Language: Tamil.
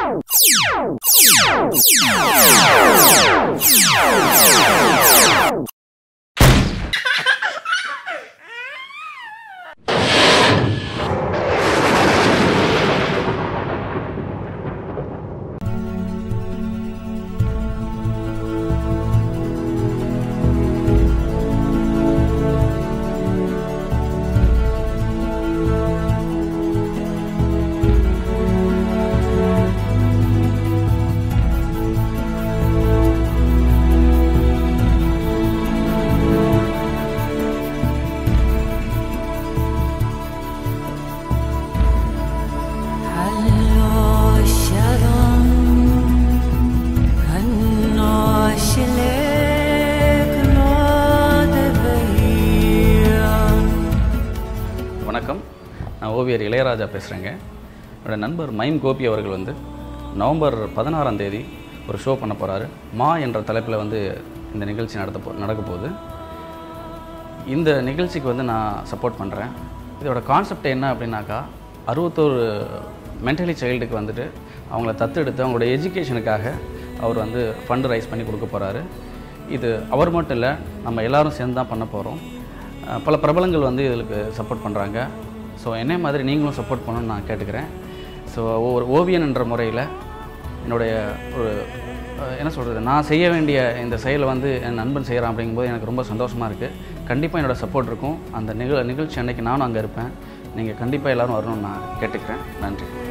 Hallo Shalom, Hanno Shilek வணக்கம் நான் ஓவியர் இளையராஜா பேசுகிறேங்க என்னோட நண்பர் மைம் கோபி அவர்கள் வந்து நவம்பர் பதினாறாம் தேதி ஒரு ஷோ பண்ண போகிறாரு மா என்ற தலைப்பில் வந்து இந்த நிகழ்ச்சி நடத்த போ நடக்க போகுது இந்த நிகழ்ச்சிக்கு வந்து நான் சப்போர்ட் பண்ணுறேன் இதோட கான்செப்ட் என்ன அப்படின்னாக்கா அறுபத்தோரு மென்டலி சைல்டுக்கு வந்துட்டு அவங்கள தத்தெடுத்து அவங்களோட எஜுகேஷனுக்காக அவர் வந்து ஃபண்டு ரைஸ் பண்ணி கொடுக்க போகிறாரு இது அவர் மட்டும் இல்லை நம்ம எல்லாரும் சேர்ந்து தான் பண்ண போகிறோம் பல பிரபலங்கள் வந்து இதுக்கு சப்போர்ட் பண்ணுறாங்க ஸோ என்னை மாதிரி நீங்களும் சப்போர்ட் பண்ணணும்னு நான் கேட்டுக்கிறேன் ஸோ ஒரு ஓவியன் என்ற முறையில் என்னுடைய ஒரு அஹ், என்ன சொல்கிறது நான் செய்ய வேண்டிய இந்த செயலை வந்து என் நண்பன் செய்கிறான் அப்படிங்கும்போது எனக்கு ரொம்ப சந்தோஷமாக இருக்குது கண்டிப்பாக என்னோட சப்போர்ட் இருக்கும் அந்த நிகழ் நிகழ்ச்சி அன்னைக்கு நானும் அங்கே இருப்பேன் நீங்கள் கண்டிப்பாக எல்லோரும் வரணும்னு நான் கேட்டுக்கிறேன் நன்றி